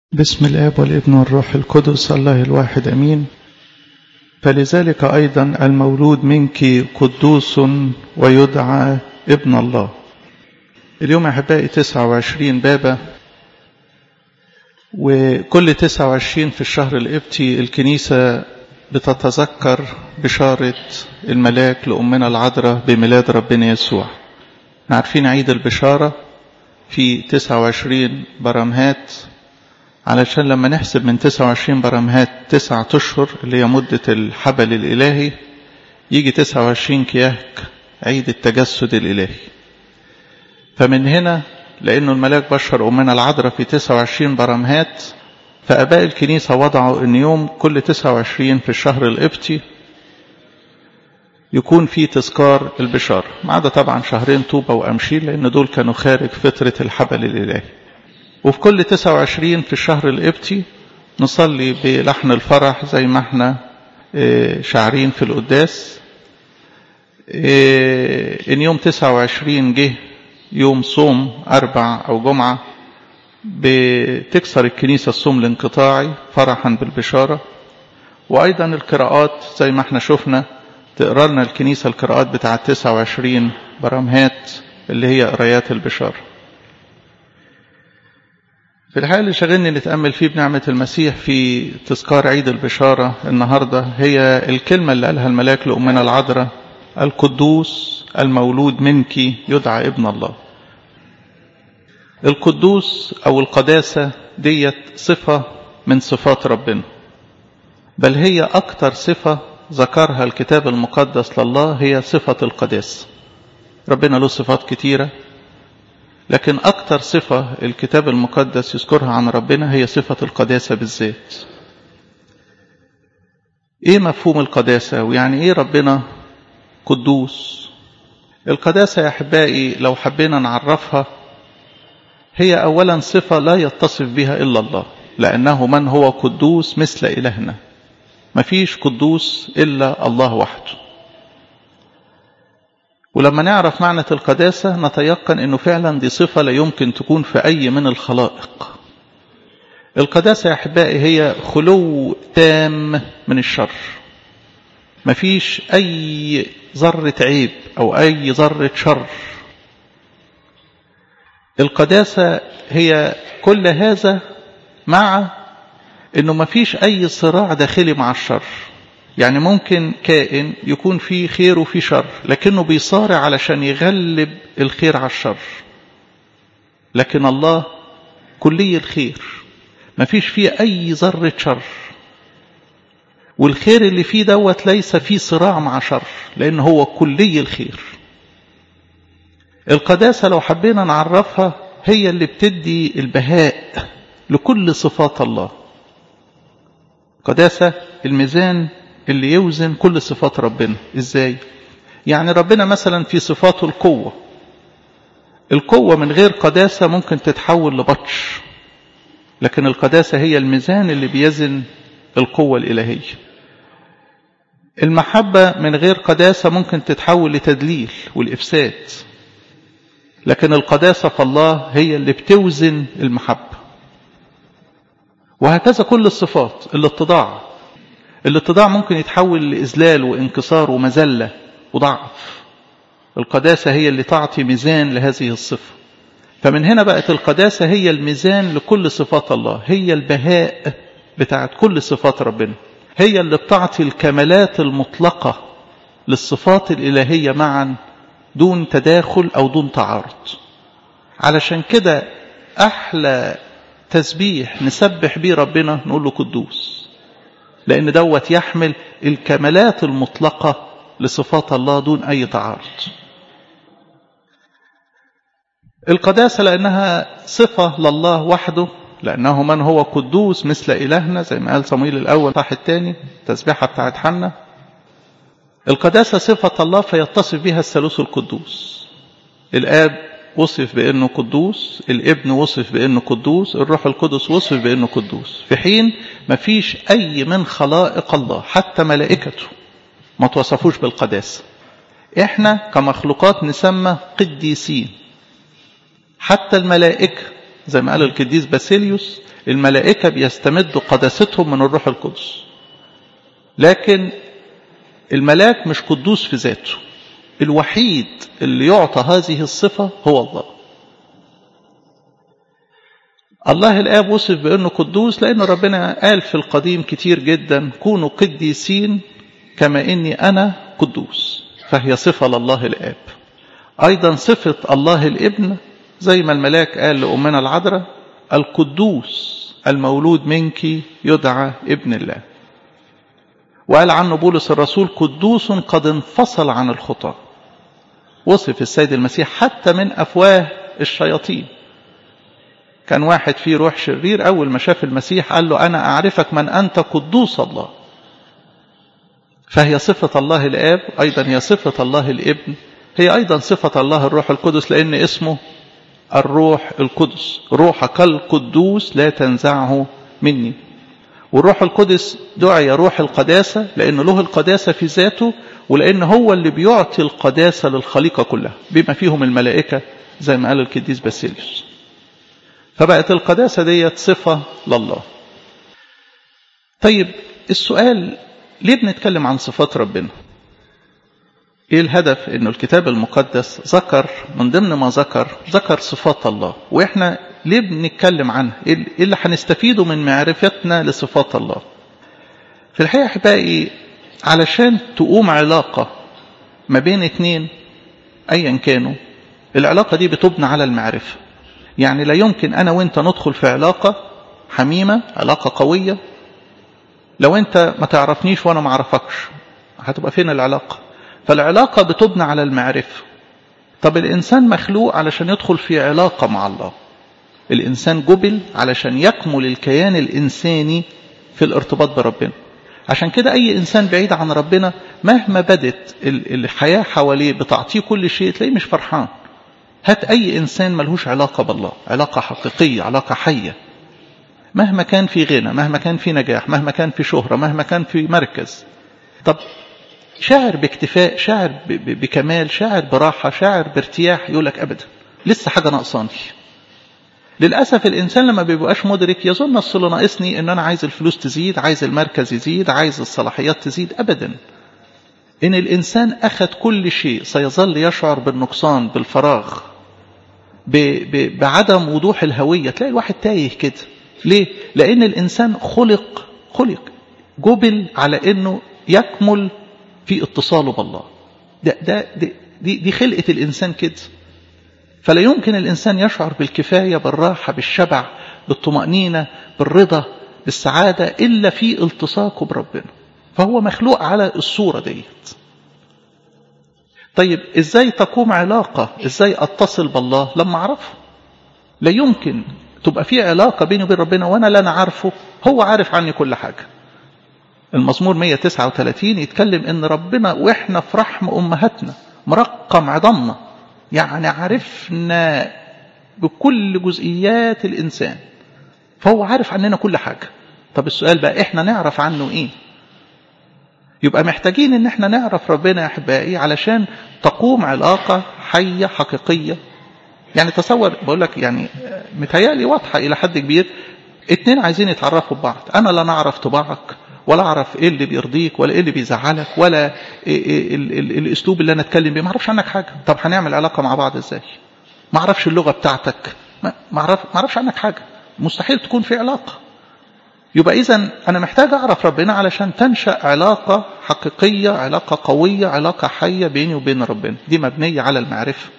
بسم الآب والابن والروح القدس الله الواحد أمين فلذلك أيضا المولود منك قدوس ويدعى ابن الله اليوم أحبائي 29 بابا وكل 29 في الشهر القبطي الكنيسة بتتذكر بشارة الملاك لأمنا العذراء بميلاد ربنا يسوع عارفين عيد البشارة في 29 برمهات علشان لما نحسب من 29 برمهات تسعة أشهر اللي هي مدة الحبل الإلهي يجي 29 كياك عيد التجسد الإلهي فمن هنا لأنه الملاك بشر أمنا العذراء في 29 برمهات فأباء الكنيسة وضعوا أن يوم كل 29 في الشهر القبطي يكون في تذكار البشارة ما عدا طبعا شهرين طوبة وأمشيل لأن دول كانوا خارج فترة الحبل الإلهي وفي كل 29 في الشهر القبطي نصلي بلحن الفرح زي ما احنا شاعرين في القداس ان يوم 29 جه يوم صوم أربع أو جمعة بتكسر الكنيسة الصوم الانقطاعي فرحا بالبشارة وأيضا القراءات زي ما احنا شفنا تقرا لنا الكنيسة القراءات بتاعة 29 برمهات اللي هي قرايات البشارة في الحقيقة اللي شغلني نتأمل فيه بنعمة المسيح في تذكار عيد البشارة النهاردة هي الكلمة اللي قالها الملاك لأمنا العذراء القدوس المولود منك يدعى ابن الله القدوس أو القداسة ديت صفة من صفات ربنا بل هي أكتر صفة ذكرها الكتاب المقدس لله هي صفة القداسة ربنا له صفات كتيرة لكن أكتر صفة الكتاب المقدس يذكرها عن ربنا هي صفة القداسة بالذات إيه مفهوم القداسة ويعني إيه ربنا قدوس القداسة يا أحبائي لو حبينا نعرفها هي أولا صفة لا يتصف بها إلا الله لأنه من هو قدوس مثل إلهنا مفيش قدوس إلا الله وحده ولما نعرف معنى القداسة نتيقن أنه فعلا دي صفة لا يمكن تكون في أي من الخلائق القداسة يا أحبائي هي خلو تام من الشر مفيش أي ذرة عيب أو أي ذرة شر القداسة هي كل هذا مع أنه مفيش أي صراع داخلي مع الشر يعني ممكن كائن يكون فيه خير وفيه شر لكنه بيصارع علشان يغلب الخير على الشر لكن الله كلي الخير ما فيش فيه أي ذرة شر والخير اللي فيه دوت ليس فيه صراع مع شر لأن هو كلي الخير القداسة لو حبينا نعرفها هي اللي بتدي البهاء لكل صفات الله قداسة الميزان اللي يوزن كل صفات ربنا ازاي يعني ربنا مثلا في صفاته القوة القوة من غير قداسة ممكن تتحول لبطش لكن القداسة هي الميزان اللي بيزن القوة الإلهية المحبة من غير قداسة ممكن تتحول لتدليل والإفساد لكن القداسة في الله هي اللي بتوزن المحبة وهكذا كل الصفات الاتضاع الاتضاع ممكن يتحول لإذلال وانكسار ومزلة وضعف القداسة هي اللي تعطي ميزان لهذه الصفة فمن هنا بقت القداسة هي الميزان لكل صفات الله هي البهاء بتاعت كل صفات ربنا هي اللي بتعطي الكمالات المطلقة للصفات الإلهية معا دون تداخل أو دون تعارض علشان كده أحلى تسبيح نسبح بيه ربنا نقول له قدوس لأن دوت يحمل الكمالات المطلقة لصفات الله دون أي تعارض القداسة لأنها صفة لله وحده لأنه من هو قدوس مثل إلهنا زي ما قال صمويل الأول صح الثاني تسبيحة بتاعت حنا القداسة صفة الله فيتصف بها الثالوث القدوس الآب وصف بأنه قدوس الابن وصف بأنه قدوس الروح القدس وصف بأنه قدوس في حين ما فيش أي من خلائق الله حتى ملائكته ما توصفوش بالقداسة احنا كمخلوقات نسمى قديسين حتى الملائكة زي ما قال القديس باسيليوس الملائكة بيستمدوا قداستهم من الروح القدس لكن الملاك مش قدوس في ذاته الوحيد اللي يعطى هذه الصفة هو الله الله الآب وصف بأنه قدوس لأن ربنا قال في القديم كتير جدا كونوا قديسين كما إني أنا قدوس فهي صفة لله الآب أيضا صفة الله الابن زي ما الملاك قال لأمنا العذراء القدوس المولود منك يدعى ابن الله وقال عنه بولس الرسول قدوس قد انفصل عن الخطى وصف السيد المسيح حتى من أفواه الشياطين كان واحد فيه روح شرير أول ما شاف المسيح قال له أنا أعرفك من أنت قدوس الله فهي صفة الله الآب أيضا هي صفة الله الابن هي أيضا صفة الله الروح القدس لأن اسمه الروح القدس روحك القدوس لا تنزعه مني والروح القدس دعي روح القداسة لأنه له القداسة في ذاته ولأن هو اللي بيعطي القداسة للخليقة كلها بما فيهم الملائكة زي ما قال القديس باسيليوس فبقت القداسة ديت صفة لله طيب السؤال ليه بنتكلم عن صفات ربنا ايه الهدف انه الكتاب المقدس ذكر من ضمن ما ذكر ذكر صفات الله واحنا ليه بنتكلم عنها ايه اللي هنستفيده من معرفتنا لصفات الله في الحقيقة احبائي علشان تقوم علاقة ما بين اتنين ايا كانوا العلاقة دي بتبنى على المعرفة يعني لا يمكن انا وانت ندخل في علاقة حميمة علاقة قوية لو انت ما تعرفنيش وانا ما اعرفكش هتبقى فين العلاقة فالعلاقة بتبنى على المعرفة طب الإنسان مخلوق علشان يدخل في علاقة مع الله الإنسان جبل علشان يكمل الكيان الإنساني في الارتباط بربنا عشان كده أي إنسان بعيد عن ربنا مهما بدت الحياة حواليه بتعطيه كل شيء تلاقيه مش فرحان هات أي إنسان ملهوش علاقة بالله علاقة حقيقية علاقة حية مهما كان في غنى مهما كان في نجاح مهما كان في شهرة مهما كان في مركز طب شاعر باكتفاء شاعر بكمال شاعر براحة شاعر بارتياح يقول لك أبدا لسه حاجة ناقصاني للأسف الإنسان لما بيبقاش مدرك يظن أصل ناقصني إن أنا عايز الفلوس تزيد عايز المركز يزيد عايز الصلاحيات تزيد أبدا إن الإنسان أخذ كل شيء سيظل يشعر بالنقصان بالفراغ ب ب بعدم وضوح الهوية تلاقي الواحد تايه كده ليه؟ لأن الإنسان خلق خلق جبل على إنه يكمل في اتصاله بالله ده ده دي دي خلقة الإنسان كده فلا يمكن الإنسان يشعر بالكفاية بالراحة بالشبع بالطمأنينة بالرضا بالسعادة إلا في التصاقه بربنا فهو مخلوق على الصورة ديت طيب إزاي تقوم علاقة إزاي أتصل بالله لما أعرفه لا يمكن تبقى في علاقة بيني وبين ربنا وأنا لا أنا عارفه هو عارف عني كل حاجة المزمور 139 يتكلم ان ربنا واحنا في رحم امهاتنا مرقم عظامنا يعني عرفنا بكل جزئيات الانسان فهو عارف عننا كل حاجه طب السؤال بقى احنا نعرف عنه ايه يبقى محتاجين ان احنا نعرف ربنا يا احبائي علشان تقوم علاقه حيه حقيقيه يعني تصور بقول لك يعني متهيألي واضحه الى حد كبير اتنين عايزين يتعرفوا ببعض انا لا نعرف طباعك ولا اعرف ايه اللي بيرضيك ولا ايه اللي بيزعلك ولا إيه إيه ال ال الاسلوب اللي انا اتكلم بيه ما اعرفش عنك حاجه طب هنعمل علاقه مع بعض ازاي ما اعرفش اللغه بتاعتك ما اعرف ما اعرفش عنك حاجه مستحيل تكون في علاقه يبقى اذا انا محتاج اعرف ربنا علشان تنشا علاقه حقيقيه علاقه قويه علاقه حيه بيني وبين ربنا دي مبنيه على المعرفه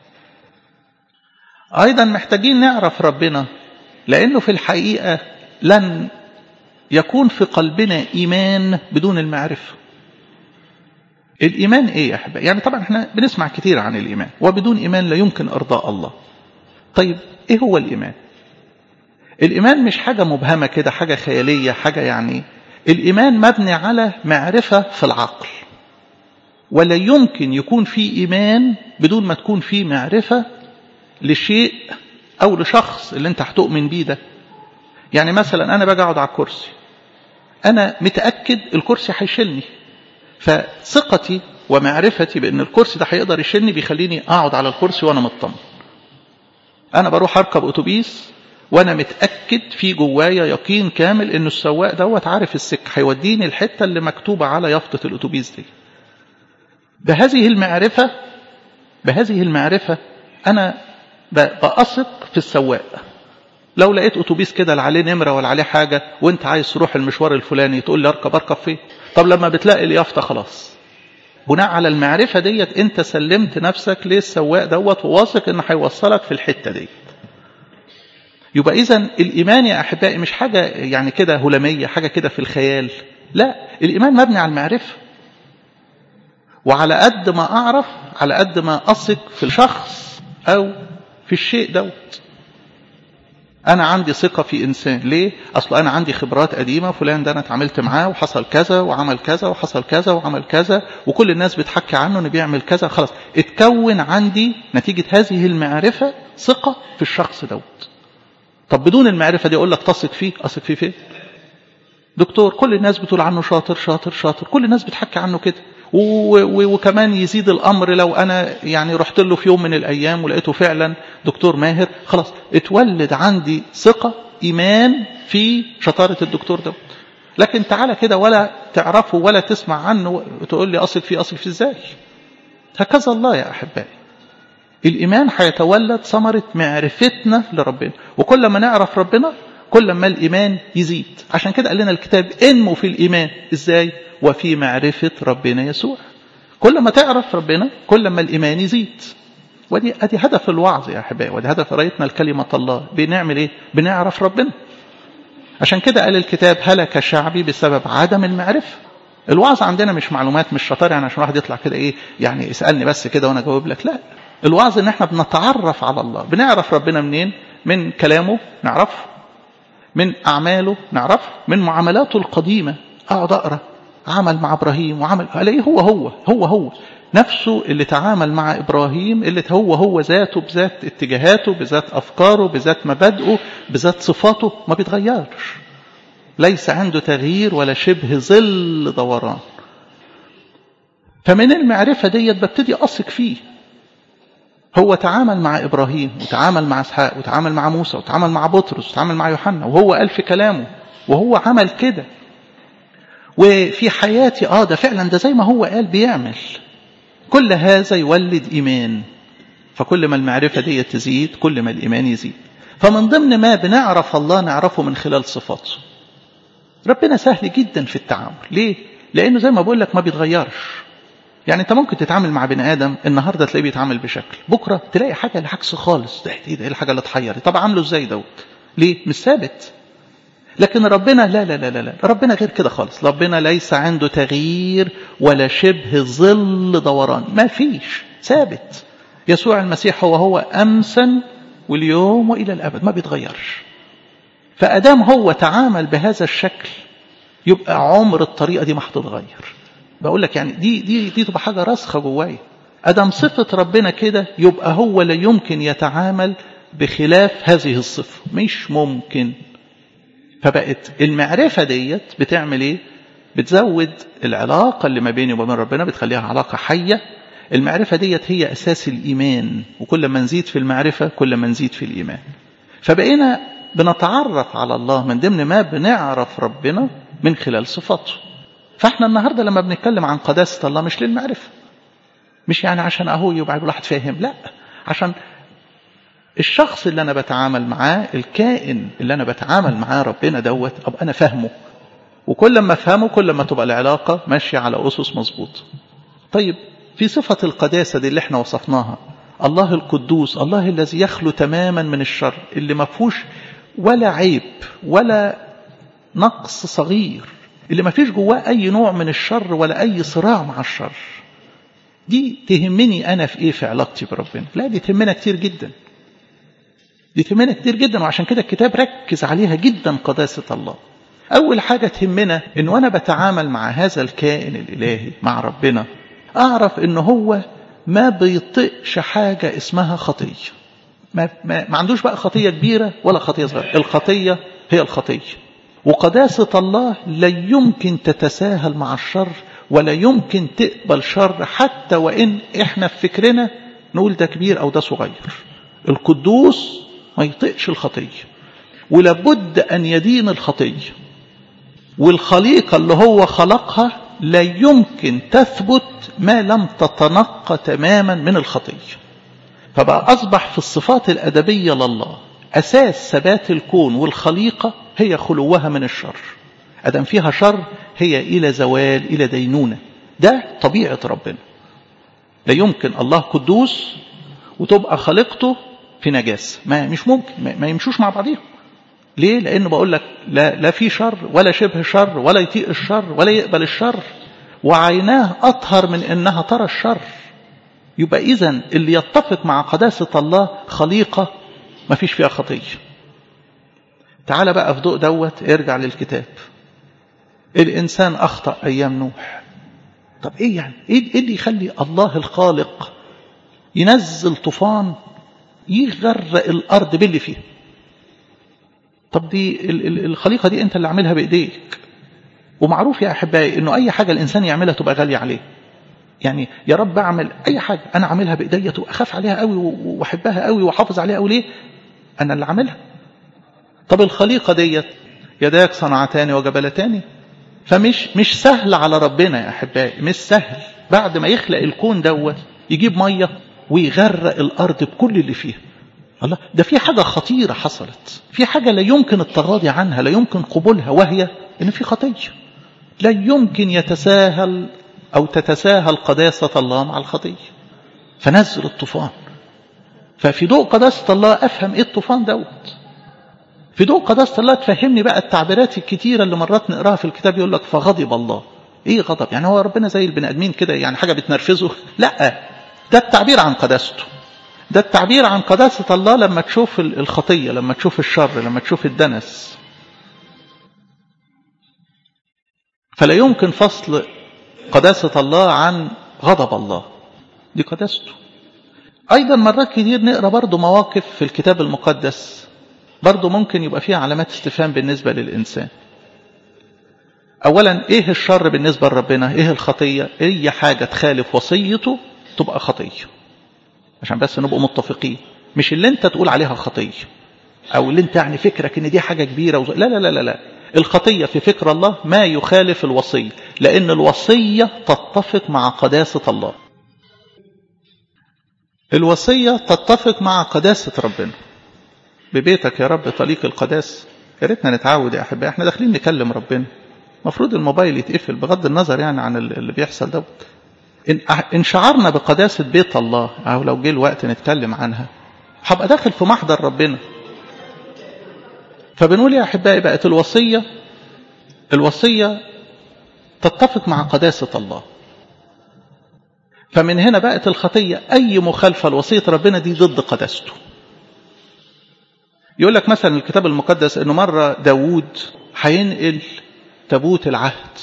ايضا محتاجين نعرف ربنا لانه في الحقيقه لن يكون في قلبنا إيمان بدون المعرفة الإيمان إيه يا أحبائي يعني طبعا احنا بنسمع كثير عن الإيمان وبدون إيمان لا يمكن إرضاء الله طيب إيه هو الإيمان الإيمان مش حاجة مبهمة كده حاجة خيالية حاجة يعني الإيمان مبني على معرفة في العقل ولا يمكن يكون في إيمان بدون ما تكون في معرفة لشيء أو لشخص اللي أنت هتؤمن بيه ده يعني مثلا أنا باجي أقعد على الكرسي أنا متأكد الكرسي هيشيلني فثقتي ومعرفتي بأن الكرسي ده هيقدر يشيلني بيخليني أقعد على الكرسي وأنا مطمن أنا بروح أركب أتوبيس وانا متاكد في جوايا يقين كامل ان السواق دوت عارف السكه هيوديني الحته اللي مكتوبه على يافطه الاتوبيس دي بهذه المعرفه بهذه المعرفه انا بأثق في السواق لو لقيت اتوبيس كده لا عليه نمره ولا عليه حاجه وانت عايز تروح المشوار الفلاني تقول لي اركب اركب فين طب لما بتلاقي اليافطه خلاص بناء على المعرفه ديت انت سلمت نفسك للسواق دوت وواثق انه هيوصلك في الحته ديت يبقى اذا الايمان يا احبائي مش حاجه يعني كده هلاميه حاجه كده في الخيال لا الايمان مبني على المعرفه وعلى قد ما اعرف على قد ما اثق في الشخص او في الشيء دوت انا عندي ثقه في انسان ليه اصل انا عندي خبرات قديمه فلان ده انا اتعاملت معاه وحصل كذا وعمل كذا وحصل كذا وعمل كذا وكل الناس بتحكي عنه انه بيعمل كذا خلاص اتكون عندي نتيجه هذه المعرفه ثقه في الشخص دوت طب بدون المعرفه دي اقول لك تثق فيه اثق فيه فين دكتور كل الناس بتقول عنه شاطر شاطر شاطر كل الناس بتحكي عنه كده وكمان يزيد الامر لو انا يعني رحت له في يوم من الايام ولقيته فعلا دكتور ماهر خلاص اتولد عندي ثقه ايمان في شطاره الدكتور ده لكن تعالى كده ولا تعرفه ولا تسمع عنه وتقول لي اثق فيه اثق فيه ازاي هكذا الله يا احبائي الايمان هيتولد ثمره معرفتنا لربنا وكل ما نعرف ربنا كل ما الايمان يزيد عشان كده قال لنا الكتاب انمو في الايمان ازاي وفي معرفة ربنا يسوع كل ما تعرف ربنا كل ما الإيمان يزيد ودي ادي هدف الوعظ يا احبائي ودي هدف قرايتنا لكلمة الله بنعمل ايه بنعرف ربنا عشان كده قال الكتاب هلك شعبي بسبب عدم المعرفة الوعظ عندنا مش معلومات مش شطار يعني عشان واحد يطلع كده ايه يعني اسألني بس كده وانا اجاوب لك لا الوعظ ان احنا بنتعرف على الله بنعرف ربنا منين من كلامه نعرفه من اعماله نعرفه من معاملاته القديمة اقعد اقرا عمل مع ابراهيم وعمل الاقيه هو هو هو هو نفسه اللي تعامل مع ابراهيم اللي هو هو ذاته بذات اتجاهاته بذات افكاره بذات مبادئه بذات صفاته ما بيتغيرش ليس عنده تغيير ولا شبه ظل دوران فمن المعرفة ديت ببتدي أثق فيه هو تعامل مع إبراهيم وتعامل مع إسحاق وتعامل مع موسى وتعامل مع بطرس وتعامل مع يوحنا وهو قال في كلامه وهو عمل كده وفي حياتي اه ده فعلا ده زي ما هو قال بيعمل كل هذا يولد ايمان فكل ما المعرفه دي تزيد كل ما الايمان يزيد فمن ضمن ما بنعرف الله نعرفه من خلال صفاته ربنا سهل جدا في التعامل ليه لانه زي ما بقول لك ما بيتغيرش يعني انت ممكن تتعامل مع بني ادم النهارده تلاقيه بيتعامل بشكل بكره تلاقي حاجه العكس خالص ده ايه ده الحاجه اللي اتحيرت طب عامله ازاي دوت ليه مش ثابت لكن ربنا لا لا لا لا, لا. ربنا غير كده خالص ربنا ليس عنده تغيير ولا شبه ظل دوران ما فيش ثابت يسوع المسيح هو هو أمسا واليوم وإلى الأبد ما بيتغيرش فأدام هو تعامل بهذا الشكل يبقى عمر الطريقة دي ما هتتغير بقول لك يعني دي دي دي تبقى حاجة راسخة جوايا أدام صفة ربنا كده يبقى هو لا يمكن يتعامل بخلاف هذه الصفة مش ممكن فبقت المعرفة ديت بتعمل ايه بتزود العلاقة اللي ما بيني وما بين ربنا بتخليها علاقة حية المعرفة ديت هي أساس الإيمان وكل ما نزيد في المعرفة كل ما نزيد في الإيمان فبقينا بنتعرف على الله من ضمن ما بنعرف ربنا من خلال صفاته فاحنا النهاردة لما بنتكلم عن قداسة الله مش للمعرفة مش يعني عشان اهو يبقى الواحد فاهم لا عشان الشخص اللي انا بتعامل معاه الكائن اللي انا بتعامل معاه ربنا دوت ابقى انا فاهمه وكل ما افهمه كل ما تبقى العلاقه ماشيه على اسس مظبوطه طيب في صفه القداسه دي اللي احنا وصفناها الله القدوس الله الذي يخلو تماما من الشر اللي ما فيهوش ولا عيب ولا نقص صغير اللي ما فيش جواه اي نوع من الشر ولا اي صراع مع الشر دي تهمني انا في ايه في علاقتي بربنا لا دي تهمنا كتير جدا دي تهمنا كتير جدا وعشان كده الكتاب ركز عليها جدا قداسة الله أول حاجة تهمنا إن وأنا بتعامل مع هذا الكائن الإلهي مع ربنا أعرف إن هو ما بيطقش حاجة اسمها خطية ما, ما, ما عندوش بقى خطية كبيرة ولا خطية صغيرة الخطية هي الخطية وقداسة الله لا يمكن تتساهل مع الشر ولا يمكن تقبل شر حتى وإن إحنا في فكرنا نقول ده كبير أو ده صغير القدوس ما يطيقش الخطية ولابد أن يدين الخطية والخليقة اللي هو خلقها لا يمكن تثبت ما لم تتنقى تماما من الخطية فبقى أصبح في الصفات الأدبية لله أساس ثبات الكون والخليقة هي خلوها من الشر أدم فيها شر هي إلى زوال إلى دينونة ده طبيعة ربنا لا يمكن الله قدوس وتبقى خليقته في نجاسة ما مش ممكن ما يمشوش مع بعضهم ليه لأنه بقول لك لا, لا في شر ولا شبه شر ولا يطيق الشر ولا يقبل الشر وعيناه أطهر من أنها ترى الشر يبقى إذا اللي يتفق مع قداسة الله خليقة ما فيش فيها خطية تعال بقى في ضوء دوت ارجع للكتاب الإنسان أخطأ أيام نوح طب إيه يعني إيه اللي يخلي الله الخالق ينزل طوفان يغرق الأرض باللي فيها طب دي الخليقة دي أنت اللي عاملها بإيديك ومعروف يا أحبائي أنه أي حاجة الإنسان يعملها تبقى غالية عليه يعني يا رب أعمل أي حاجة أنا عاملها بإيديا تبقى أخاف عليها قوي وأحبها قوي وأحافظ عليها قوي ليه أنا اللي عاملها طب الخليقة ديت يداك صنعتان وجبلتان فمش مش سهل على ربنا يا أحبائي مش سهل بعد ما يخلق الكون دوت يجيب مية ويغرق الأرض بكل اللي فيها الله ده في حاجة خطيرة حصلت في حاجة لا يمكن التغاضي عنها لا يمكن قبولها وهي إن في خطية لا يمكن يتساهل أو تتساهل قداسة الله مع الخطية فنزل الطوفان ففي ضوء قداسة الله أفهم إيه الطوفان دوت في ضوء قداسة الله تفهمني بقى التعبيرات الكتيرة اللي مرات نقراها في الكتاب يقول لك فغضب الله ايه غضب يعني هو ربنا زي البني ادمين كده يعني حاجة بتنرفزه لا ده التعبير عن قداسته ده التعبير عن قداسة الله لما تشوف الخطية لما تشوف الشر لما تشوف الدنس فلا يمكن فصل قداسة الله عن غضب الله دي قداسته أيضا مرات كتير نقرأ برضو مواقف في الكتاب المقدس برضو ممكن يبقى فيها علامات استفهام بالنسبة للإنسان أولا إيه الشر بالنسبة لربنا إيه الخطية أي حاجة تخالف وصيته تبقى خطية عشان بس نبقى متفقين مش اللي انت تقول عليها خطية او اللي انت يعني فكرك ان دي حاجة كبيرة وز... لا لا لا لا لا الخطية في فكر الله ما يخالف الوصية لان الوصية تتفق مع قداسة الله الوصية تتفق مع قداسة ربنا ببيتك يا رب طليق القداس يا ريتنا نتعود يا احبائي احنا داخلين نكلم ربنا المفروض الموبايل يتقفل بغض النظر يعني عن اللي بيحصل دوت إن شعرنا بقداسة بيت الله أو لو جه الوقت نتكلم عنها هبقى داخل في محضر ربنا فبنقول يا أحبائي بقت الوصية الوصية تتفق مع قداسة الله فمن هنا بقت الخطية أي مخالفة لوصية ربنا دي ضد قداسته يقول لك مثلا الكتاب المقدس أنه مرة داوود هينقل تابوت العهد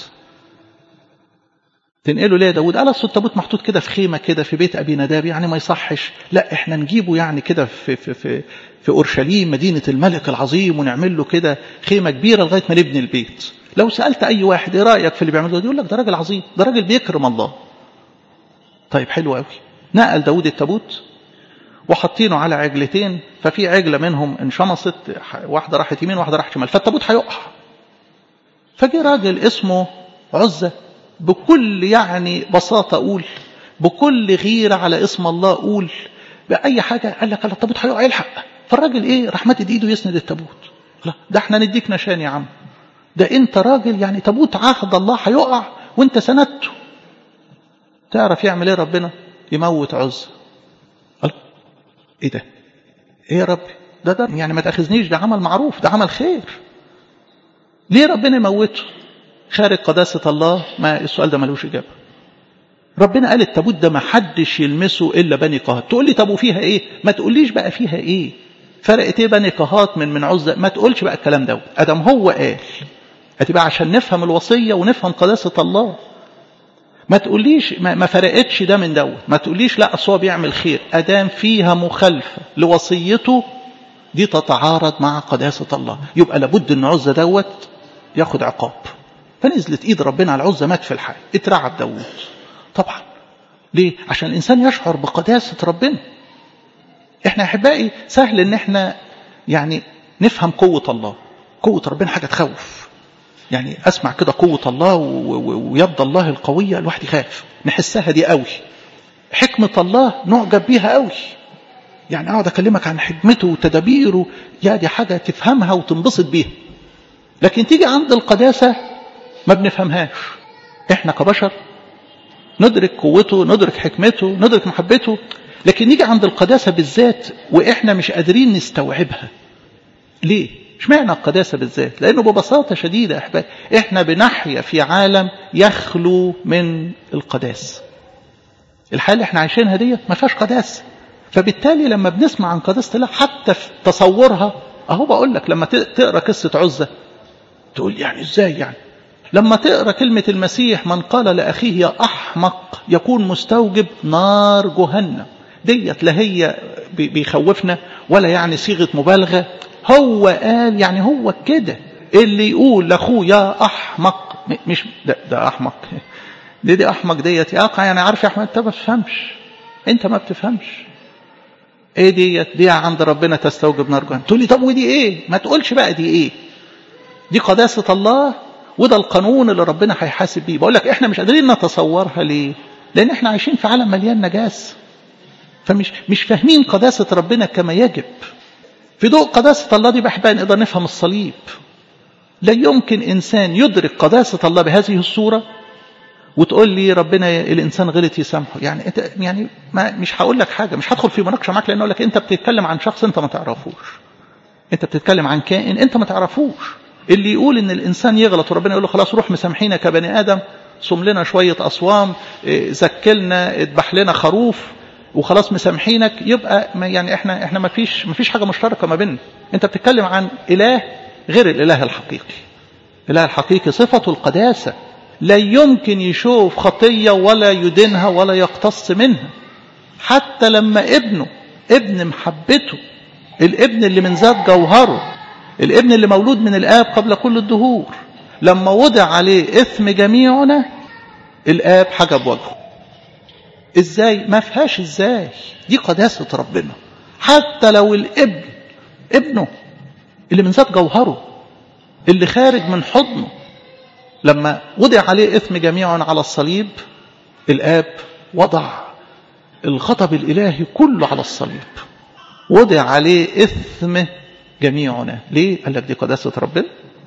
تنقله ليه يا داود قال اصل التابوت محطوط كده في خيمه كده في بيت ابي نداب يعني ما يصحش لا احنا نجيبه يعني كده في في في في اورشليم مدينه الملك العظيم ونعمل له كده خيمه كبيره لغايه ما نبني البيت لو سالت اي واحد ايه رايك في اللي بيعمله ده يقول لك ده راجل عظيم ده راجل بيكرم الله طيب حلو قوي نقل داود التابوت وحاطينه على عجلتين ففي عجله منهم انشمصت واحده راحت يمين واحده راحت شمال فالتابوت هيقع فجه راجل اسمه عزه بكل يعني بساطة أقول بكل غيرة على اسم الله أقول بأي حاجة قال لك التابوت هيقع يلحق فالراجل إيه راح مدد إيده يسند التابوت لا ده احنا نديك نشان يا عم ده أنت راجل يعني تابوت عهد الله هيقع وأنت سندته تعرف يعمل إيه ربنا يموت عز قال إيه ده إيه يا ربي ده ده يعني ما تأخذنيش ده عمل معروف ده عمل خير ليه ربنا يموته خارج قداسة الله ما السؤال ده ملوش إجابة ربنا قال التابوت ده ما حدش يلمسه إلا بني قهات تقول لي طب وفيها إيه ما تقوليش بقى فيها إيه فرقت إيه بني قهات من من عزة ما تقولش بقى الكلام ده أدم هو قال هتبقى عشان نفهم الوصية ونفهم قداسة الله ما تقوليش ما, ما فرقتش ده من دوت ما تقوليش لا أصل هو بيعمل خير أدام فيها مخالفة لوصيته دي تتعارض مع قداسة الله يبقى لابد أن عزة دوت ياخد عقاب فنزلت ايد ربنا على العزة مات في الحي اترعب داوود طبعا ليه عشان الانسان يشعر بقداسة ربنا احنا احبائي سهل ان احنا يعني نفهم قوة الله قوة ربنا حاجة تخوف يعني أسمع كده قوة الله ويد الله القوية الواحد يخاف نحسها دي قوي حكمة الله نعجب بيها قوي يعني أقعد أكلمك عن حكمته وتدابيره يا دي حاجة تفهمها وتنبسط بيها لكن تيجي عند القداسة ما بنفهمهاش احنا كبشر ندرك قوته ندرك حكمته ندرك محبته لكن نيجي عند القداسة بالذات وإحنا مش قادرين نستوعبها ليه؟ مش معنى القداسة بالذات لأنه ببساطة شديدة أحباب إحنا بنحيا في عالم يخلو من القداسة الحياة اللي احنا عايشينها ديت ما فيهاش قداسة فبالتالي لما بنسمع عن قداسة الله حتى في تصورها أهو بقول لك لما تقرأ قصة عزة تقول يعني إزاي يعني لما تقرأ كلمة المسيح من قال لأخيه يا أحمق يكون مستوجب نار جهنم ديت لا هي بيخوفنا ولا يعني صيغة مبالغة هو قال يعني هو كده اللي يقول لاخوه يا احمق مش ده, ده احمق دي دي احمق ديت يا يعني عارف يا احمد انت ما بتفهمش انت ما بتفهمش ايه ديت دي عند ربنا تستوجب نار جهنم تقول لي طب ودي ايه ما تقولش بقى دي ايه دي قداسة الله وده القانون اللي ربنا هيحاسب بيه بقول لك احنا مش قادرين نتصورها ليه لان احنا عايشين في عالم مليان نجاسه فمش مش فاهمين قداسة ربنا كما يجب في ضوء قداسة الله دي بحبها نقدر نفهم الصليب لا يمكن إنسان يدرك قداسة الله بهذه الصورة وتقول لي ربنا الإنسان غلط يسامحه يعني انت يعني ما مش هقول لك حاجة مش هدخل في مناقشة معاك لأن أقول لك أنت بتتكلم عن شخص أنت ما تعرفوش أنت بتتكلم عن كائن أنت ما تعرفوش اللي يقول إن الإنسان يغلط وربنا يقول له خلاص روح مسامحينا كبني آدم صم لنا شوية أصوام زكلنا اذبح لنا خروف وخلاص مسامحينك يبقى ما يعني احنا احنا ما فيش ما فيش حاجه مشتركه ما بيننا انت بتتكلم عن اله غير الاله الحقيقي الاله الحقيقي صفته القداسه لا يمكن يشوف خطيه ولا يدينها ولا يقتص منها حتى لما ابنه ابن محبته الابن اللي من ذات جوهره الابن اللي مولود من الاب قبل كل الدهور لما وضع عليه اثم جميعنا الاب حجب وجهه ازاي ما فيهاش ازاي دي قداسة ربنا حتى لو الابن ابنه اللي من ذات جوهره اللي خارج من حضنه لما وضع عليه اثم جميعا على الصليب الاب وضع الخطب الالهي كله على الصليب وضع عليه اثم جميعنا ليه قال لك دي قداسة ربنا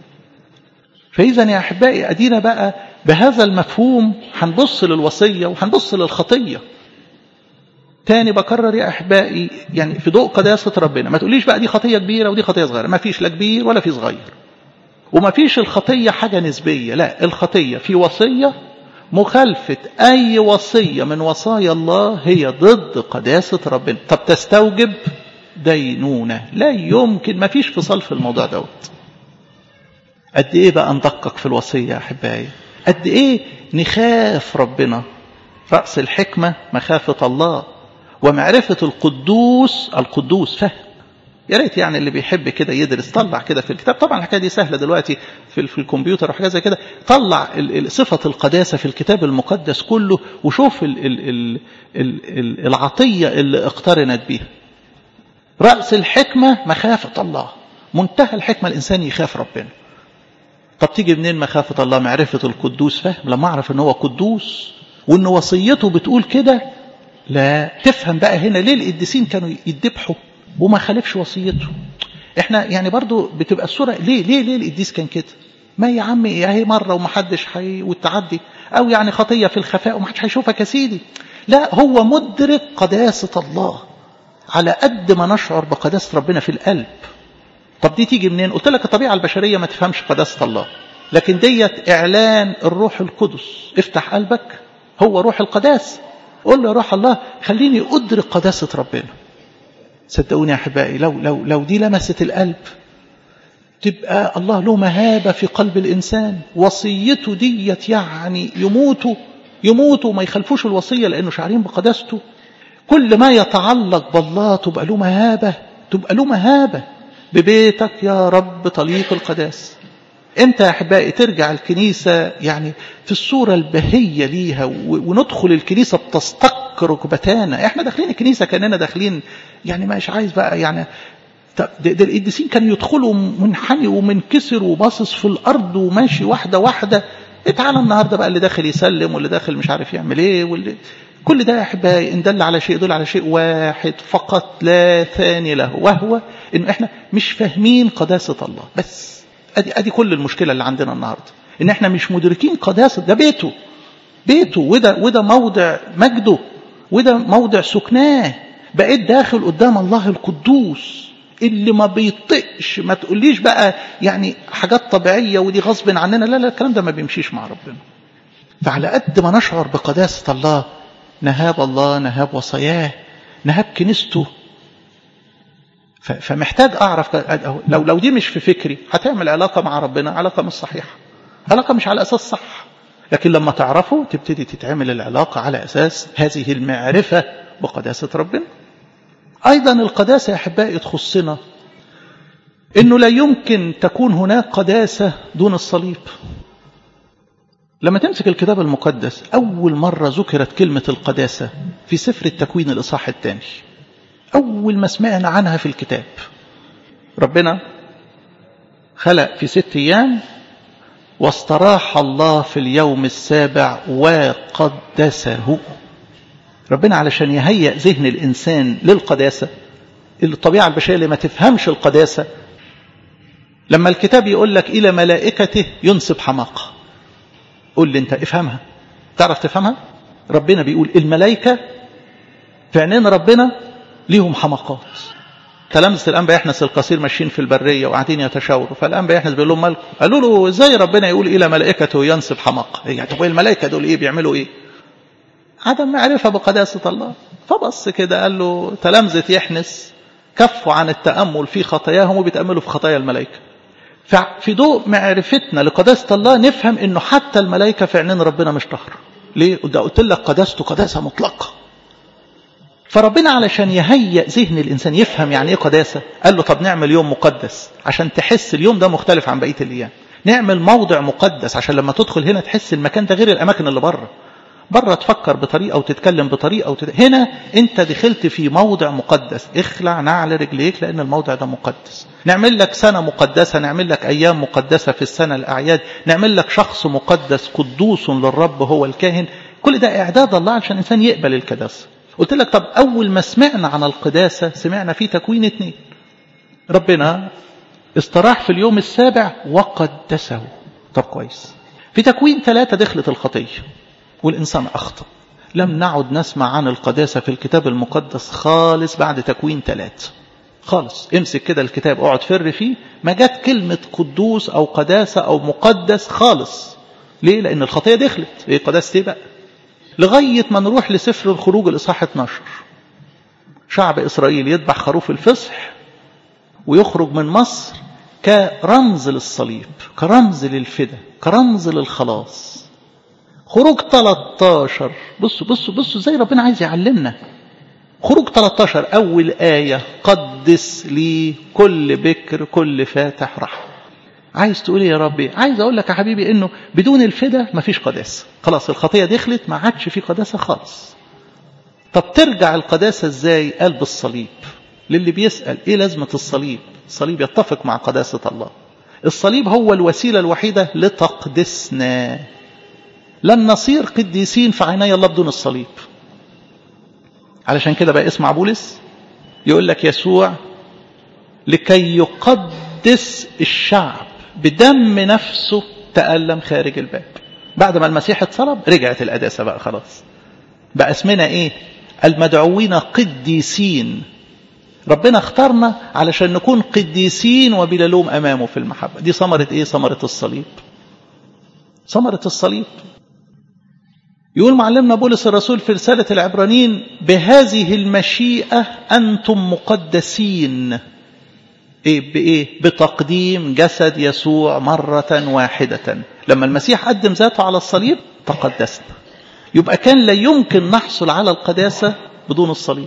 فإذا يا أحبائي أدينا بقى بهذا المفهوم هنبص للوصية وهنبص للخطية تاني بكرر يا أحبائي يعني في ضوء قداسة ربنا ما تقوليش بقى دي خطية كبيرة ودي خطية صغيرة ما فيش لا كبير ولا في صغير وما فيش الخطية حاجة نسبية لا الخطية في وصية مخالفة أي وصية من وصايا الله هي ضد قداسة ربنا طب تستوجب دينونة لا يمكن ما فيش فصال في الموضوع دوت قد ايه بقى ندقق في الوصية يا احبائي قد ايه نخاف ربنا رأس الحكمة مخافة الله ومعرفة القدوس القدوس فهم يا ريت يعني اللي بيحب كده يدرس طلع كده في الكتاب طبعا الحكايه دي سهله دلوقتي في, في الكمبيوتر وحاجات زي كده طلع صفه القداسه في الكتاب المقدس كله وشوف ال ال ال ال العطيه اللي اقترنت بيها راس الحكمه مخافه الله منتهى الحكمه الانسان يخاف ربنا طب تيجي منين مخافة الله معرفة القدوس فهم لما أعرف أن هو قدوس وأن وصيته بتقول كده لا تفهم بقى هنا ليه القديسين كانوا يدبحوا وما خالفش وصيته احنا يعني برضو بتبقى الصورة ليه ليه ليه القديس كان كده ما يا عمي اهي مرة ومحدش حي والتعدي او يعني خطية في الخفاء ومحدش هيشوفك يا سيدي لا هو مدرك قداسة الله على قد ما نشعر بقداسة ربنا في القلب طب دي تيجي منين قلت لك الطبيعة البشرية ما تفهمش قداسة الله لكن ديت إعلان الروح القدس افتح قلبك هو روح القداسة قول له يا روح الله خليني أدرك قداسة ربنا صدقوني يا أحبائي لو, لو, لو دي لمست القلب تبقى الله له مهابة في قلب الإنسان وصيته ديت يعني يموتوا يموتوا وما يخلفوش الوصية لأنه شعرين بقداسته كل ما يتعلق بالله تبقى له مهابة تبقى له مهابة ببيتك يا رب طليق القداس انت يا احبائي ترجع الكنيسة يعني في الصورة البهية ليها وندخل الكنيسة بتستق ركبتانا احنا داخلين الكنيسة كأننا داخلين يعني مش عايز بقى يعني طب ده, ده القديسين كانوا يدخلوا منحني ومنكسر وباصص في الارض وماشي واحده واحده تعالى النهارده بقى اللي داخل يسلم واللي داخل مش عارف يعمل ايه واللي كل ده يا احبائي ان دل على شيء يدل على شيء واحد فقط لا ثاني له وهو انه احنا مش فاهمين قداسه الله بس ادي ادي كل المشكله اللي عندنا النهارده ان احنا مش مدركين قداسه ده بيته بيته وده وده موضع مجده وده موضع سكناه بقيت داخل قدام الله القدوس اللي ما بيطقش ما تقوليش بقى يعني حاجات طبيعيه ودي غصب عننا لا لا الكلام ده ما بيمشيش مع ربنا فعلى قد ما نشعر بقداسه الله نهاب الله نهاب وصاياه نهاب كنيسته فمحتاج اعرف لو لو دي مش في فكري هتعمل علاقه مع ربنا علاقه مش صحيحه علاقه مش على اساس صح لكن لما تعرفه تبتدي تتعمل العلاقه على اساس هذه المعرفه بقداسه ربنا ايضا القداسه يا احبائي تخصنا انه لا يمكن تكون هناك قداسه دون الصليب لما تمسك الكتاب المقدس أول مرة ذكرت كلمة القداسة في سفر التكوين الإصحاح الثاني أول ما سمعنا عنها في الكتاب ربنا خلق في ست أيام واستراح الله في اليوم السابع وقدسه ربنا علشان يهيئ ذهن الإنسان للقداسة الطبيعة البشرية اللي ما تفهمش القداسة لما الكتاب يقول لك إلى ملائكته ينسب حماقة قول لي انت افهمها تعرف تفهمها ربنا بيقول الملائكة في عينين ربنا ليهم حماقات تلامذة الأنبا يحنس القصير ماشيين في البرية وقاعدين يتشاوروا فالأنبا يحنس بيقول لهم مالكم قالوا له ازاي ربنا يقول إلى ملائكته ينسب حماقة يعني طب الملائكة دول إيه بيعملوا إيه عدم معرفة بقداسة الله فبص كده قال له تلامذة يحنس كفوا عن التأمل في خطاياهم وبيتأملوا في خطايا الملائكة ففي ضوء معرفتنا لقداسة الله نفهم انه حتى الملائكة في عينين ربنا مش طهر ليه؟ ده قلت لك قداسته قداسة مطلقة فربنا علشان يهيئ ذهن الإنسان يفهم يعني إيه قداسة قال له طب نعمل يوم مقدس عشان تحس اليوم ده مختلف عن بقية الأيام نعمل موضع مقدس عشان لما تدخل هنا تحس المكان ده غير الأماكن اللي بره بره تفكر بطريقة وتتكلم بطريقة وتت... هنا انت دخلت في موضع مقدس اخلع نعل رجليك لان الموضع ده مقدس نعمل لك سنة مقدسة نعمل لك ايام مقدسة في السنة الاعياد نعمل لك شخص مقدس قدوس للرب هو الكاهن كل ده اعداد الله عشان الانسان يقبل القداسة قلت لك طب اول ما سمعنا عن القداسة سمعنا في تكوين اتنين ربنا استراح في اليوم السابع وقدسه طب كويس في تكوين ثلاثة دخلت الخطيه والإنسان أخطأ لم نعد نسمع عن القداسة في الكتاب المقدس خالص بعد تكوين ثلاث خالص امسك كده الكتاب اقعد فر فيه ما جت كلمة قدوس أو قداسة أو مقدس خالص ليه؟ لأن الخطية دخلت ايه قداسة ايه بقى؟ لغاية ما نروح لسفر الخروج الإصحاح 12 شعب إسرائيل يذبح خروف الفصح ويخرج من مصر كرمز للصليب كرمز للفدا كرمز للخلاص خروج 13 بصوا بصوا بصوا ازاي ربنا عايز يعلمنا خروج 13 أول آية قدس لي كل بكر كل فاتح رحم عايز تقول ايه يا ربي عايز اقول لك يا حبيبي انه بدون الفدا مفيش قداسه خلاص الخطيه دخلت ما عادش في قداسه خالص طب ترجع القداسه ازاي قال بالصليب للي بيسال ايه لازمه الصليب الصليب يتفق مع قداسه الله الصليب هو الوسيله الوحيده لتقدسنا لن نصير قديسين في عيني الله بدون الصليب علشان كده بقى اسمع بولس يقول لك يسوع لكي يقدس الشعب بدم نفسه تألم خارج الباب بعد ما المسيح اتصلب رجعت القداسة بقى خلاص بقى اسمنا ايه المدعوين قديسين ربنا اختارنا علشان نكون قديسين وبلا لوم امامه في المحبة دي ثمرة ايه ثمرة الصليب ثمرة الصليب يقول معلمنا بولس الرسول في رسالة العبرانيين بهذه المشيئة أنتم مقدسين إيه بإيه؟ بتقديم جسد يسوع مرة واحدة لما المسيح قدم ذاته على الصليب تقدسنا يبقى كان لا يمكن نحصل على القداسة بدون الصليب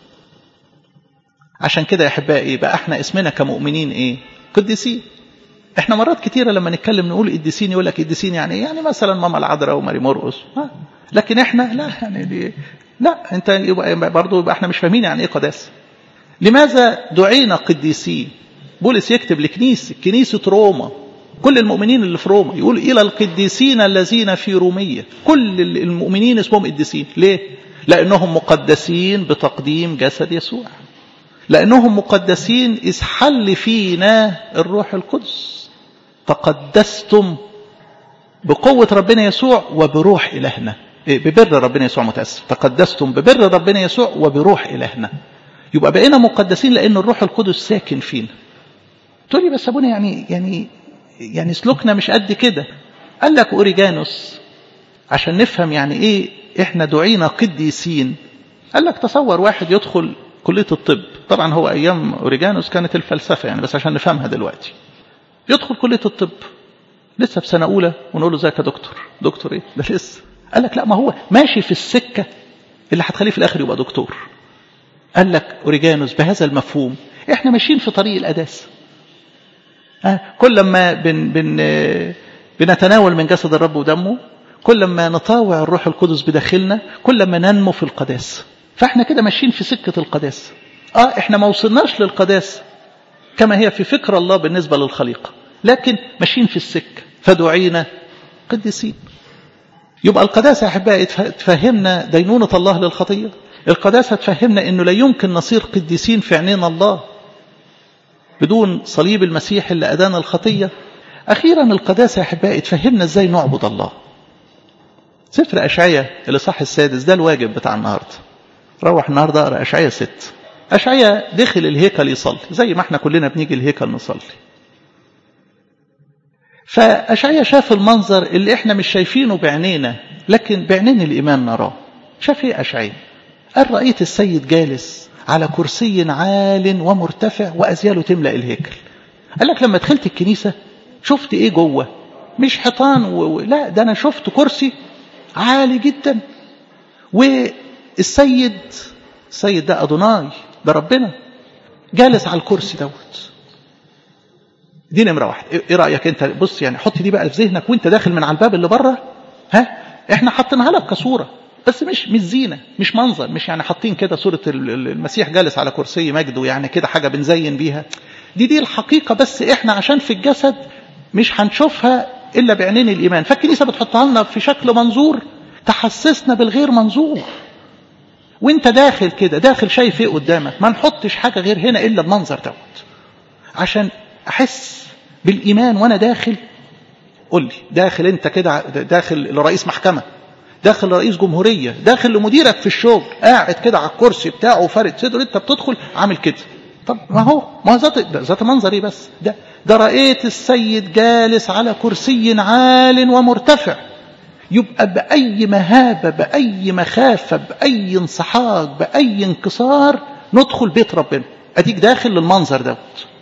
عشان كده يا أحبائي بقى احنا اسمنا كمؤمنين إيه قديسين احنا مرات كتيرة لما نتكلم نقول قديسين يقول لك قديسين يعني ايه يعني مثلا ماما العذراء وماري مرقس لكن احنا لا يعني دي لا انت يبقى برضه يبقى احنا مش فاهمين يعني ايه قداسه لماذا دعينا قديسين بولس يكتب لكنيسة كنيسة روما كل المؤمنين اللي في روما يقول إلى القديسين الذين في رومية كل المؤمنين اسمهم قديسين ليه؟ لأنهم مقدسين بتقديم جسد يسوع لأنهم مقدسين إذ حل فينا الروح القدس تقدستم بقوة ربنا يسوع وبروح إلهنا ببر ربنا يسوع متأسف تقدستم ببر ربنا يسوع وبروح إلهنا يبقى بقينا مقدسين لأن الروح القدس ساكن فينا تقول لي بس أبونا يعني يعني يعني سلوكنا مش قد كده قال لك أوريجانوس عشان نفهم يعني إيه إحنا دعينا قديسين قال لك تصور واحد يدخل كلية الطب طبعا هو أيام أوريجانوس كانت الفلسفة يعني بس عشان نفهمها دلوقتي يدخل كلية الطب لسه في سنة أولى ونقول له ازيك يا دكتور دكتور إيه ده لسه قال لك لا ما هو ماشي في السكة اللي هتخليه في الآخر يبقى دكتور قال لك أوريجانوس بهذا المفهوم إحنا ماشيين في طريق القداسة آه كل ما بن بن بنتناول من جسد الرب ودمه كل ما نطاوع الروح القدس بداخلنا كل ما ننمو في القداسة فاحنا كده ماشيين في سكة القداسة اه احنا ما وصلناش للقداسة كما هي في فكر الله بالنسبة للخليقة لكن ماشيين في السكة فدعينا قديسين يبقى القداسة يا أحبائي تفهمنا دينونة الله للخطية القداسة تفهمنا أنه لا يمكن نصير قديسين في عينين الله بدون صليب المسيح اللي أدانا الخطية أخيرا القداسة يا أحبائي تفهمنا إزاي نعبد الله سفر أشعية اللي صح السادس ده الواجب بتاع النهاردة روح النهاردة أقرأ أشعية ست أشعية دخل الهيكل يصلي زي ما احنا كلنا بنيجي الهيكل نصلي فأشعية شاف المنظر اللي احنا مش شايفينه بعينينا لكن بعينين الإيمان نراه شاف ايه أشعية قال رأيت السيد جالس على كرسي عال ومرتفع وأزياله تملأ الهيكل قال لك لما دخلت الكنيسة شفت ايه جوه مش حيطان و... لا ده انا شفت كرسي عالي جدا والسيد السيد ده أدوناي ده ربنا جالس على الكرسي دوت دي نمرة واحد ايه رأيك انت بص يعني حط دي بقى في ذهنك وانت داخل من على الباب اللي بره ها احنا حاطينها لك كصورة بس مش مش زينة مش منظر مش يعني حاطين كده صورة المسيح جالس على كرسي مجده يعني كده حاجة بنزين بيها دي دي الحقيقة بس احنا عشان في الجسد مش هنشوفها إلا بعينين الإيمان فالكنيسة بتحطها لنا في شكل منظور تحسسنا بالغير منظور وانت داخل كده داخل شايف ايه قدامك ما نحطش حاجة غير هنا إلا المنظر دوت عشان أحس بالإيمان وأنا داخل قول لي داخل أنت كده داخل لرئيس محكمة داخل لرئيس جمهورية داخل لمديرك في الشغل قاعد كده على الكرسي بتاعه فارد صدره أنت بتدخل عامل كده طب ما هو ما هو ذات ذات منظر ايه بس ده ده رأيت السيد جالس على كرسي عال ومرتفع يبقى بأي مهابة بأي مخافة بأي انصحاق بأي انكسار ندخل بيت ربنا أديك داخل للمنظر دوت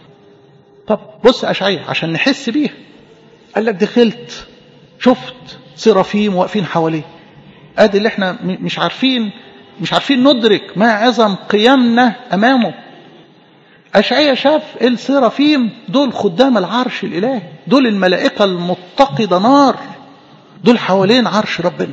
طب بص أشعية عشان نحس بيها قال لك دخلت شفت سرافيم واقفين حواليه ادي اللي احنا مش عارفين مش عارفين ندرك ما عظم قيامنا امامه أشعية شاف السرافيم دول خدام العرش الإلهي دول الملائكة المتقدة نار دول حوالين عرش ربنا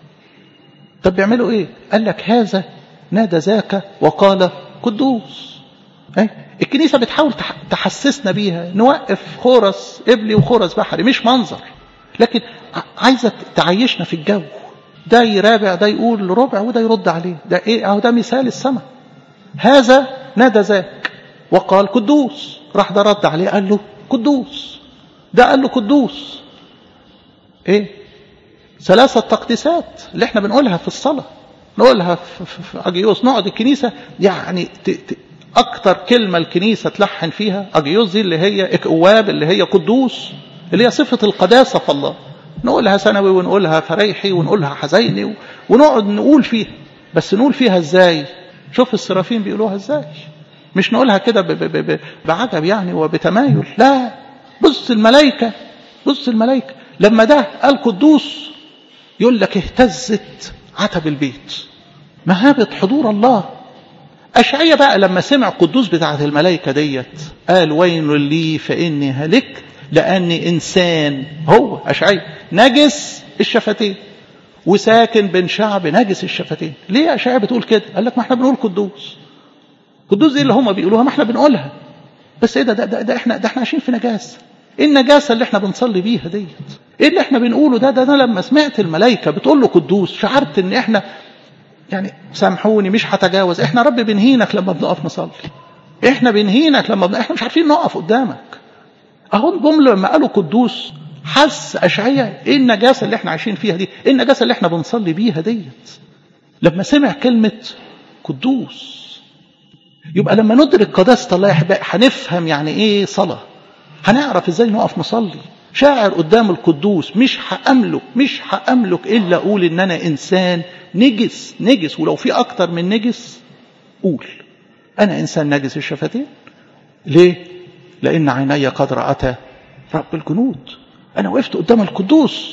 طب بيعملوا ايه قال لك هذا نادى ذاك وقال قدوس ايه الكنيسة بتحاول تحسسنا بيها نوقف خورس قبلي وخورس بحري مش منظر لكن عايزة تعيشنا في الجو ده يرابع ده يقول ربع وده يرد عليه ده ايه اهو ده مثال السماء هذا نادى ذاك وقال قدوس راح ده رد عليه قال له قدوس ده قال له قدوس ايه ثلاثة تقديسات اللي احنا بنقولها في الصلاة نقولها في, في, في أجيوس نقعد الكنيسة يعني ت ت أكتر كلمة الكنيسة تلحن فيها أجيوس دي اللي هي إكواب اللي هي قدوس اللي هي صفة القداسة في الله نقولها سنوي ونقولها فريحي ونقولها حزيني ونقعد نقول فيها بس نقول فيها ازاي شوف السرافين بيقولوها ازاي مش نقولها كده بعجب يعني وبتمايل لا بص الملائكة بص الملائكة لما ده قال قدوس يقول لك اهتزت عتب البيت مهابة حضور الله أشعية بقى لما سمع قدوس بتاعة الملائكة ديت قال ويل لي فإني هلكت لأني إنسان هو أشعية نجس الشفتين وساكن بين شعب نجس الشفتين ليه أشعية بتقول كده قال لك ما احنا بنقول قدوس قدوس دي اللي هم بيقولوها ما احنا بنقولها بس ايه ده ده, ده, ده احنا ده احنا عايشين في نجاسه ايه النجاسه اللي احنا بنصلي بيها ديت ايه اللي احنا بنقوله ده ده انا لما سمعت الملائكه بتقول له قدوس شعرت ان احنا يعني سامحوني مش هتجاوز احنا رب بنهينك لما بنقف نصلي احنا بنهينك لما بن... احنا مش عارفين نقف قدامك اهو الجمله لما قالوا قدوس حس اشعياء ايه النجاسه اللي احنا عايشين فيها دي ايه النجاسه اللي احنا بنصلي بيها ديت لما سمع كلمه قدوس يبقى لما ندرك قداسه الله يا احبائي هنفهم يعني ايه صلاه هنعرف ازاي نقف نصلي شاعر قدام القدوس مش هأملك مش هأملك إلا أقول إن أنا إنسان نجس نجس ولو في أكتر من نجس قول أنا إنسان نجس الشفتين ليه؟ لأن عيني قد رأتا رب الجنود أنا وقفت قدام القدوس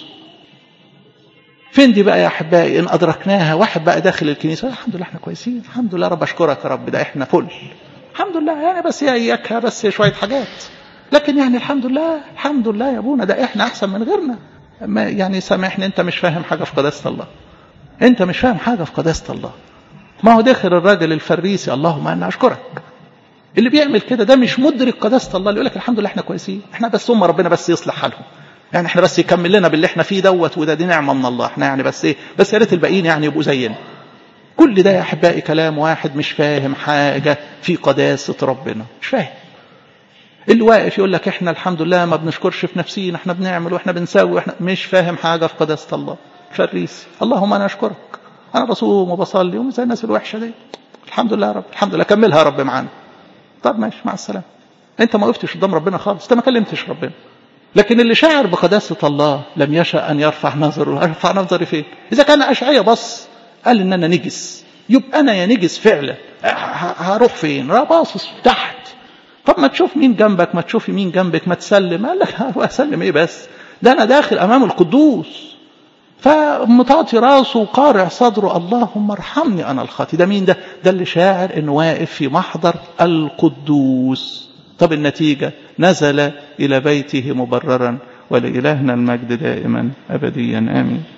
فين دي بقى يا أحبائي إن أدركناها واحد بقى داخل الكنيسة الحمد لله إحنا كويسين الحمد لله رب أشكرك يا رب ده إحنا فل الحمد لله يعني بس يا إياك بس شوية حاجات لكن يعني الحمد لله الحمد لله يا ابونا ده احنا احسن من غيرنا ما يعني سامحني انت مش فاهم حاجه في قداسه الله انت مش فاهم حاجه في قداسه الله ما هو داخل الراجل الفريسي اللهم انا اشكرك اللي بيعمل كده ده مش مدرك قداسه الله اللي يقول لك الحمد لله احنا كويسين احنا بس هم ربنا بس يصلح حالهم يعني احنا بس يكمل لنا باللي احنا فيه دوت وده دي نعمه من الله احنا يعني بس ايه بس يا ريت الباقيين يعني يبقوا زينا كل ده يا احبائي كلام واحد مش فاهم حاجه في قداسه ربنا مش فاهم اللي واقف يقول لك احنا الحمد لله ما بنشكرش في نفسينا احنا بنعمل واحنا بنسوي واحنا مش فاهم حاجه في قداسه الله فريسي اللهم انا اشكرك انا بصوم وبصلي ومش زي الناس الوحشه دي الحمد لله يا رب الحمد لله كملها يا رب معانا طب ماشي مع السلامه انت ما وقفتش قدام ربنا خالص انت ما كلمتش ربنا لكن اللي شاعر بقداسه الله لم يشاء ان يرفع نظره ارفع نظري فين اذا كان اشعيا بص قال ان انا نجس يبقى انا يا نجس فعلا هروح فين باصص تحت طب ما تشوف مين جنبك ما تشوفي مين جنبك ما تسلم قال لك اسلم ايه بس ده انا داخل امام القدوس فمطاطي راسه وقارع صدره اللهم ارحمني انا الخاطي ده مين ده ده اللي شاعر انه واقف في محضر القدوس طب النتيجة نزل إلى بيته مبررا ولإلهنا المجد دائما أبديا آمين